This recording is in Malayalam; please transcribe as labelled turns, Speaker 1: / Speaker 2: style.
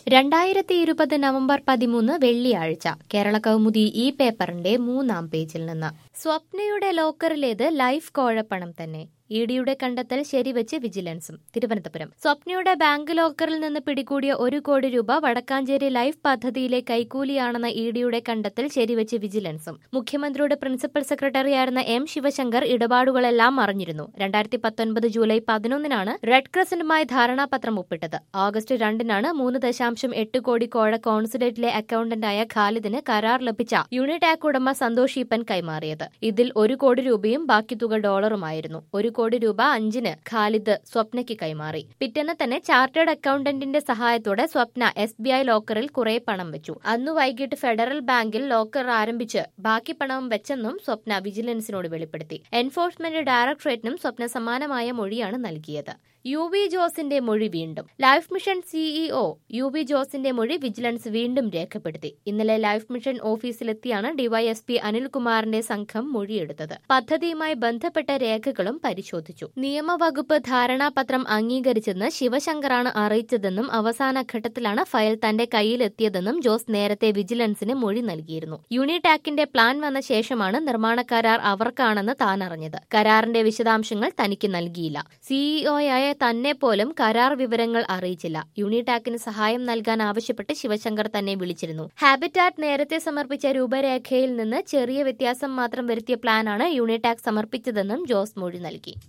Speaker 1: രണ്ടായിരത്തി ഇരുപത് നവംബർ പതിമൂന്ന് വെള്ളിയാഴ്ച കേരള കൗമുദി ഈ പേപ്പറിന്റെ മൂന്നാം പേജിൽ നിന്ന് സ്വപ്നയുടെ ലോക്കറിലേത് ലൈഫ് കോഴപ്പണം തന്നെ ഇ ഡിയുടെ കണ്ടെത്തൽ ശരിവെച്ച് വിജിലൻസും തിരുവനന്തപുരം സ്വപ്നയുടെ ബാങ്ക് ലോക്കറിൽ നിന്ന് പിടികൂടിയ ഒരു കോടി രൂപ വടക്കാഞ്ചേരി ലൈഫ് പദ്ധതിയിലെ കൈക്കൂലിയാണെന്ന ഇ ഡിയുടെ കണ്ടെത്തൽ ശരിവെച്ച് വിജിലൻസും മുഖ്യമന്ത്രിയുടെ പ്രിൻസിപ്പൽ സെക്രട്ടറിയായിരുന്ന എം ശിവശങ്കർ ഇടപാടുകളെല്ലാം അറിഞ്ഞിരുന്നു രണ്ടായിരത്തി പത്തൊൻപത് ജൂലൈ പതിനൊന്നിനാണ് റെഡ് ക്രസന്റുമായി ധാരണാപത്രം ഒപ്പിട്ടത് ഓഗസ്റ്റ് രണ്ടിനാണ് മൂന്ന് ദശാംശം എട്ട് കോടി കോഴ കോൺസുലേറ്റിലെ അക്കൌണ്ടന്റായ ഖാലിദിന് കരാർ ലഭിച്ച യൂണിടാക് ഉടമ സന്തോഷ് ഈപ്പൻ കൈമാറിയത് ഇതിൽ ഒരു കോടി രൂപയും ബാക്കി തുക ഡോളറുമായിരുന്നു ഒരു കോടി രൂപ അഞ്ചിന് ഖാലിദ് സ്വപ്നയ്ക്ക് കൈമാറി പിറ്റേന്ന് തന്നെ ചാർട്ടേഡ് അക്കൌണ്ടന്റിന്റെ സഹായത്തോടെ സ്വപ്ന എസ് ബി ഐ ലോക്കറിൽ കുറെ പണം വെച്ചു അന്നു വൈകിട്ട് ഫെഡറൽ ബാങ്കിൽ ലോക്കർ ആരംഭിച്ച് ബാക്കി പണവും വെച്ചെന്നും സ്വപ്ന വിജിലൻസിനോട് വെളിപ്പെടുത്തി എൻഫോഴ്സ്മെന്റ് ഡയറക്ടറേറ്റിനും സ്വപ്ന സമാനമായ മൊഴിയാണ് നൽകിയത് യു വി ജോസിന്റെ മൊഴി വീണ്ടും life mission CEO U V ജോസിന്റെ മൊഴി വിജിലൻസ് വീണ്ടും രേഖപ്പെടുത്തി ഇന്നലെ ലൈഫ് മിഷൻ ഓഫീസിലെത്തിയാണ് ഡിവൈഎസ്പി അനിൽകുമാറിന്റെ സംഘം മൊഴിയെടുത്തത് പദ്ധതിയുമായി ബന്ധപ്പെട്ട രേഖകളും പരിശോധിച്ചു നിയമവകുപ്പ് ധാരണാപത്രം അംഗീകരിച്ചെന്ന് ശിവശങ്കറാണ് അറിയിച്ചതെന്നും അവസാന ഘട്ടത്തിലാണ് ഫയൽ തന്റെ കയ്യിലെത്തിയതെന്നും ജോസ് നേരത്തെ വിജിലൻസിന് മൊഴി നൽകിയിരുന്നു യൂണിടാക്കിന്റെ പ്ലാൻ വന്ന ശേഷമാണ് നിർമ്മാണ കരാർ അവർക്കാണെന്ന് താൻ അറിഞ്ഞത് കരാറിന്റെ വിശദാംശങ്ങൾ തനിക്ക് നൽകിയില്ല സിഇഒയായ തന്നെ പോലും കരാർ വിവരങ്ങൾ അറിയിച്ചില്ല യൂണിടാക്കിന് സഹായം നൽകാൻ ആവശ്യപ്പെട്ട് ശിവശങ്കർ തന്നെ വിളിച്ചിരുന്നു ഹാബിറ്റാറ്റ് നേരത്തെ സമർപ്പിച്ച രൂപരേഖയിൽ നിന്ന് ചെറിയ വ്യത്യാസം മാത്രം വരുത്തിയ പ്ലാനാണ് യൂണിടാക് സമർപ്പിച്ചതെന്നും ജോസ് മൊഴി നൽകി